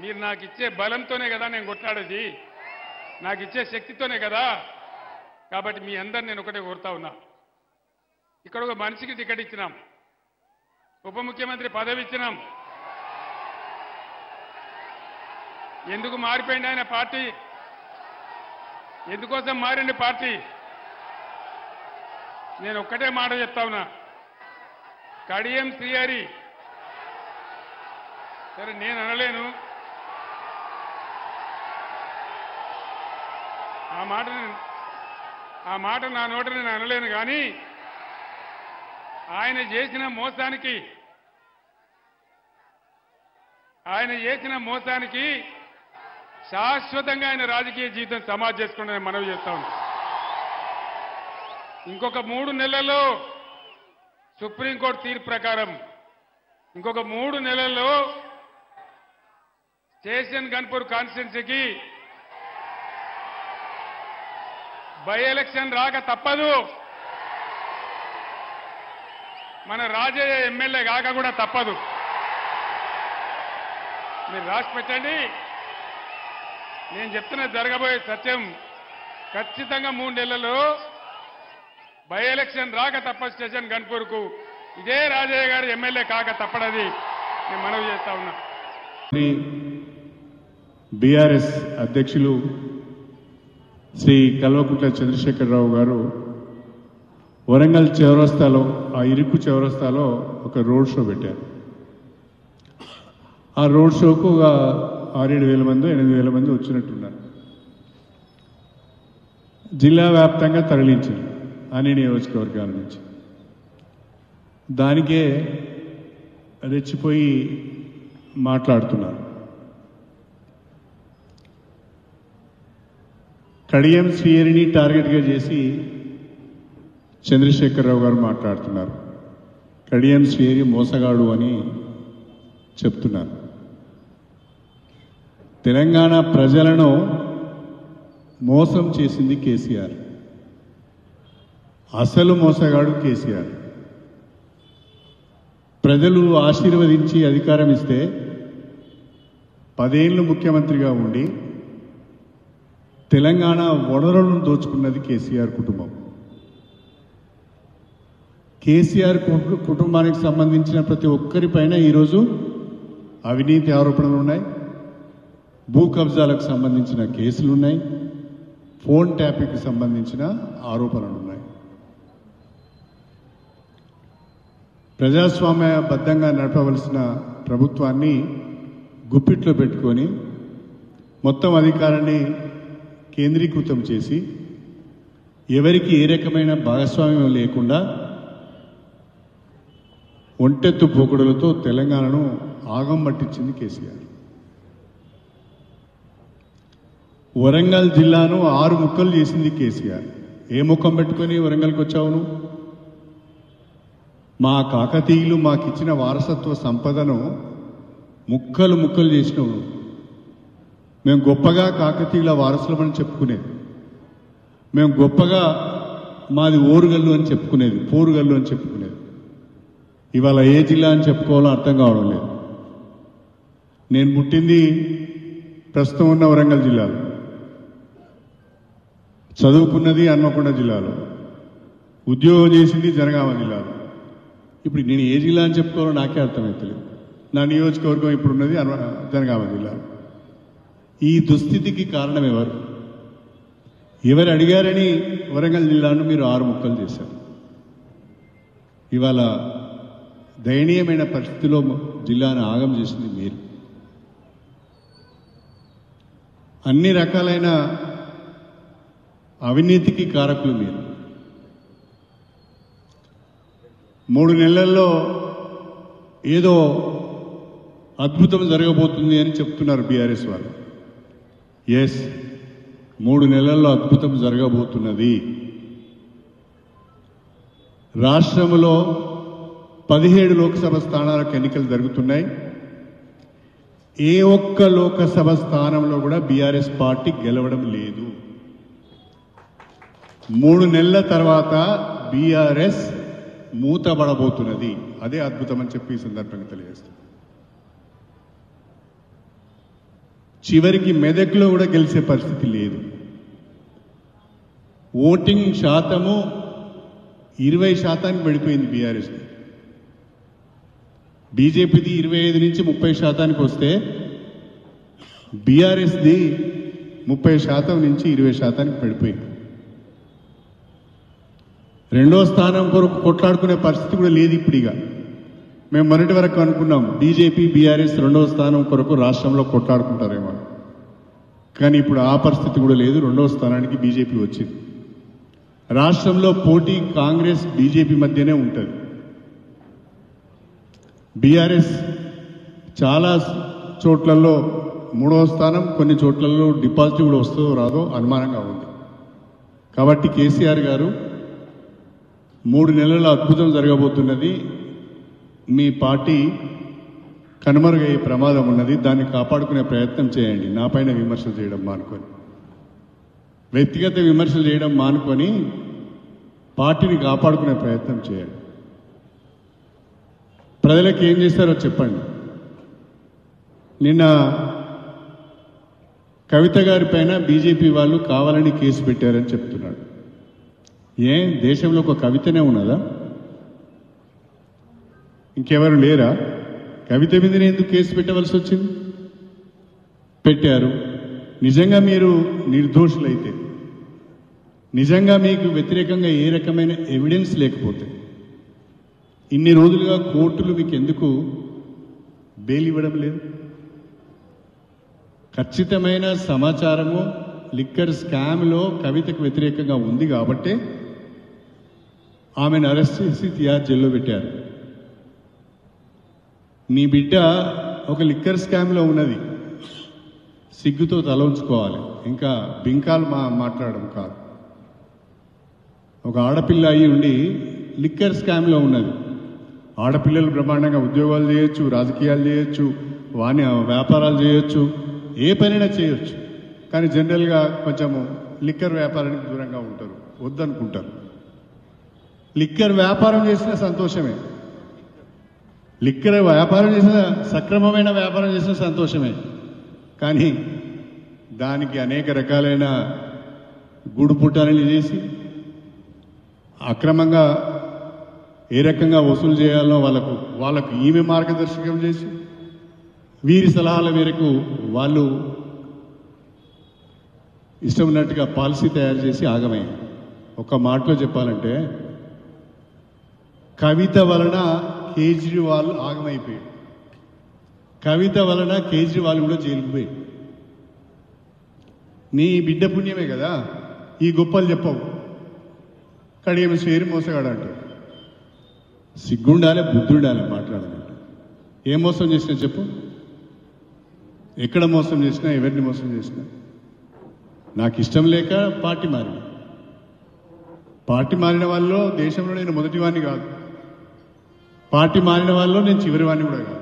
మీరు నాకు ఇచ్చే బలంతోనే కదా నేను కొట్లాడేది నాకు ఇచ్చే శక్తితోనే కదా కాబట్టి మీ అందరు నేను ఒకటే కోరుతా ఉన్నా ఇక్కడ ఒక మనిషికి టికెట్ ఇచ్చినాం ఉప ముఖ్యమంత్రి పదవి ఇచ్చినాం ఎందుకు మారిపోయింది ఆయన పార్టీ ఎందుకోసం మారింది పార్టీ నేను ఒక్కటే మాట చెప్తా ఉన్నా కడియం శ్రీహరి సరే నేను అనలేను ఆ మాట నేను- ఆ మాట నా నోట నేను అనలేను కానీ ఆయన చేసిన మోసానికి ఆయన చేసిన మోసానికి శాశ్వతంగా ఆయన రాజకీయ జీవితం సమాజ్ చేసుకుంటే మనవి చేస్తా ఉన్నా ఇంకొక మూడు నెలల్లో సుప్రీంకోర్టు తీర్పు ప్రకారం ఇంకొక మూడు నెలల్లో స్టేషన్ గన్పూర్ కాన్స్టిట్యున్సీకి బై ఎలక్షన్ రాక తప్పదు మన రాజయ్య ఎమ్మెల్యే కాక కూడా తప్పదు మీరు రాసి పెట్టండి నేను చెప్తున్న జరగబోయే సత్యం ఖచ్చితంగా మూడు నెలల్లో బై ఎలక్షన్ రాక తప్ప స్టేషన్ గన్పూర్కు ఇదే రాజయ్య గారు ఎమ్మెల్యే కాక తప్పడది నేను మనవి చేస్తా ఉన్నా బీఆర్ఎస్ అధ్యక్షులు శ్రీ కల్వకుంట్ల చంద్రశేఖరరావు గారు వరంగల్ చౌరస్తాలో ఆ ఇరుకు చౌరస్తాలో ఒక రోడ్ షో పెట్టారు ఆ రోడ్ షోకు ఒక ఆరేడు వేల మంది ఎనిమిది వేల మంది వచ్చినట్టున్నారు జిల్లా వ్యాప్తంగా తరలించారు అన్ని నియోజకవర్గాల నుంచి దానికే రెచ్చిపోయి మాట్లాడుతున్నారు కడియం శ్రీహరిని టార్గెట్గా చేసి చంద్రశేఖరరావు గారు మాట్లాడుతున్నారు కడియం శ్రీహరి మోసగాడు అని చెప్తున్నారు తెలంగాణ ప్రజలను మోసం చేసింది కేసీఆర్ అసలు మోసగాడు కేసీఆర్ ప్రజలు ఆశీర్వదించి అధికారం ఇస్తే పదేళ్లు ముఖ్యమంత్రిగా ఉండి తెలంగాణ వనరులను దోచుకున్నది కేసీఆర్ కుటుంబం కేసీఆర్ కు- కుటుంబానికి సంబంధించిన ప్రతి ఒక్కరిపైన ఈరోజు అవినీతి ఆరోపణలు ఉన్నాయి భూ కబ్జాలకు సంబంధించిన కేసులు ఉన్నాయి ఫోన్ ట్యాపింగ్కి సంబంధించిన ఆరోపణలు ఉన్నాయి ప్రజాస్వామ్యబద్ధంగా నడపవలసిన ప్రభుత్వాన్ని గుప్పిట్లో పెట్టుకొని మొత్తం అధికారాన్ని కేంద్రీకృతం చేసి ఎవరికి ఏ రకమైన భాగస్వామ్యం లేకుండా ఒంటెత్తు పోకడులతో తెలంగాణను ఆగం పట్టించింది కేసీఆర్ వరంగల్ జిల్లాను ఆరు ముక్కలు చేసింది కేసీఆర్ ఏ ముఖం పెట్టుకొని వరంగల్కి వచ్చావు నువ్వు మా కాకతీయులు మాకిచ్చిన వారసత్వ సంపదను ముక్కలు ముక్కలు చేసినావు నువ్వు. మేము గొప్పగా కాకతీయుల వారసులమని చెప్పుకునేది మేము గొప్పగా మాది ఓరుగల్లు అని చెప్పుకునేది పోరుగల్లు అని చెప్పుకునేది ఇవాళ ఏ జిల్లా అని చెప్పుకోవాలో అర్థం కావడం లేదు నేను పుట్టింది ప్రస్తుతం ఉన్న వరంగల్ జిల్లాలో చదువుకున్నది హన్మకొండ జిల్లాలో ఉద్యోగం చేసింది జనగామ జిల్లాలో ఇప్పుడు నేను ఏ జిల్లా అని చెప్పుకోవాలో నాకే అర్థమవుతలేదు నా నియోజకవర్గం ఇప్పుడు ఉన్నది హన్మ- జనగామ జిల్లా ఈ దుస్థితికి కారణం ఎవరు ఎవరు అడిగారని వరంగల్ జిల్లాను మీరు ఆరు ముక్కలు చేశారు ఇవాళ దయనీయమైన పరిస్థితిలో జిల్లాను ఆగం చేసింది మీరు అన్ని రకాలైన అవినీతికి కారకులు మీరు మూడు నెలల్లో ఏదో అద్భుతం జరగబోతుంది అని చెప్తున్నారు బీఆర్ఎస్ వాళ్ళు ఎస్ మూడు నెలల్లో అద్భుతం జరగబోతున్నది రాష్ట్రంలో పదిహేడు లోక్సభ స్థానాలకు ఎన్నికలు జరుగుతున్నాయి ఏ ఒక్క లోకసభ స్థానంలో కూడా బీఆర్ఎస్ పార్టీ గెలవడం లేదు మూడు నెలల తర్వాత బీఆర్ఎస్ మూతబడబోతున్నది అదే అద్భుతం అని చెప్పి ఈ సందర్భంగా తెలియజేస్తాను చివరికి మెదక్లో కూడా గెలిచే పరిస్థితి లేదు ఓటింగ్ శాతము ఇరవై శాతానికి పడిపోయింది బీఆర్ఎస్ది బీజేపీది ఇరవై ఐదు నుంచి ముప్పై శాతానికి వస్తే బీఆర్ఎస్ది ముప్పై శాతం నుంచి ఇరవై శాతానికి పడిపోయింది రెండో స్థానం కొరకు కొట్లాడుకునే పరిస్థితి కూడా లేదు ఇప్పుడు ఇక మేము మొన్నటి వరకు అనుకున్నాం బీజేపీ బీఆర్ఎస్ రెండవ స్థానం కొరకు రాష్ట్రంలో కొట్లాడుకుంటారేమో కానీ ఇప్పుడు ఆ పరిస్థితి కూడా లేదు రెండవ స్థానానికి బీజేపీ వచ్చింది రాష్ట్రంలో పోటీ కాంగ్రెస్ బీజేపీ మధ్యనే ఉంటుంది బీఆర్ఎస్ చాలా చోట్లలో మూడవ స్థానం కొన్ని చోట్లలో డిపాజిట్ కూడా వస్తుందో రాదో అనుమానంగా ఉంది కాబట్టి కేసీఆర్ గారు మూడు నెలల అద్భుతం జరగబోతున్నది మీ పార్టీ కనుమరుగయ్యే ప్రమాదం ఉన్నది దాన్ని కాపాడుకునే ప్రయత్నం చేయండి నా పైన విమర్శలు చేయడం మానుకొని వ్యక్తిగత విమర్శలు చేయడం మానుకొని పార్టీని కాపాడుకునే ప్రయత్నం చేయండి ప్రజలకు ఏం చేస్తారో చెప్పండి నిన్న కవిత గారి పైన బీజేపీ వాళ్ళు కావాలని కేసు పెట్టారని చెప్తున్నాడు ఏ దేశంలో ఒక కవితనే ఉన్నదా ఇంకెవరు లేరా కవిత మీదనే ఎందుకు కేసు పెట్టవలసి వచ్చింది పెట్టారు నిజంగా మీరు నిర్దోషులైతే నిజంగా మీకు వ్యతిరేకంగా ఏ రకమైన ఎవిడెన్స్ లేకపోతే ఇన్ని రోజులుగా కోర్టులు మీకు ఎందుకు బెయిల్ ఇవ్వడం లేదు ఖచ్చితమైన సమాచారము లిక్కర్ స్కామ్లో కవితకు వ్యతిరేకంగా ఉంది కాబట్టే ఆమెను అరెస్ట్ చేసి తిహార్ జైల్లో పెట్టారు నీ బిడ్డ ఒక లిక్కర్ స్కామ్లో ఉన్నది సిగ్గుతో తల ఉంచుకోవాలి ఇంకా బింకాలు మా మాట్లాడడం కాదు ఒక ఆడపిల్ల అయి ఉండి లిక్కర్ స్కామ్లో ఉన్నది ఆడపిల్లలు బ్రహ్మాండంగా ఉద్యోగాలు చేయొచ్చు రాజకీయాలు చేయొచ్చు వాణి వ్యాపారాలు చేయొచ్చు ఏ పనైనా చేయొచ్చు కానీ జనరల్గా కొంచెము లిక్కర్ వ్యాపారానికి దూరంగా ఉంటారు వద్దనుకుంటారు లిక్కర్ వ్యాపారం చేసిన సంతోషమే లిక్కర్ వ్యాపారం చేసిన సక్రమమైన వ్యాపారం చేసిన సంతోషమే కానీ దానికి అనేక రకాలైన గూడు పుట్టాలని చేసి అక్రమంగా ఏ రకంగా వసూలు చేయాలో వాళ్ళకు వాళ్ళకు ఈమె మార్గదర్శకం చేసి వీరి సలహాల మేరకు వాళ్ళు ఇష్టం ఉన్నట్టుగా పాలసీ తయారు చేసి ఆగమయ్యారు ఒక మాటలో చెప్పాలంటే కవిత వలన కేజ్రీవాల్ ఆగమైపోయాడు కవిత వలన కేజ్రీవాల్ కూడా జైలుకు పోయాడు నీ బిడ్డ పుణ్యమే కదా ఈ గొప్పలు చెప్పవు కడియం షేరు మోసగాడు అంటాడు సిగ్గుండాలి బుద్ధుండాలి మాట్లాడాలంటే ఏం మోసం చేసినా చెప్పు ఎక్కడ మోసం చేసినా ఎవరిని మోసం చేసినా నాకు ఇష్టం లేక పార్టీ మారిన పార్టీ మారిన వాళ్ళలో దేశంలో నేను మొదటి వాడిని కాదు పార్టీ మారిన వాళ్ళలో నేను చివరి వాడిని కూడా కాదు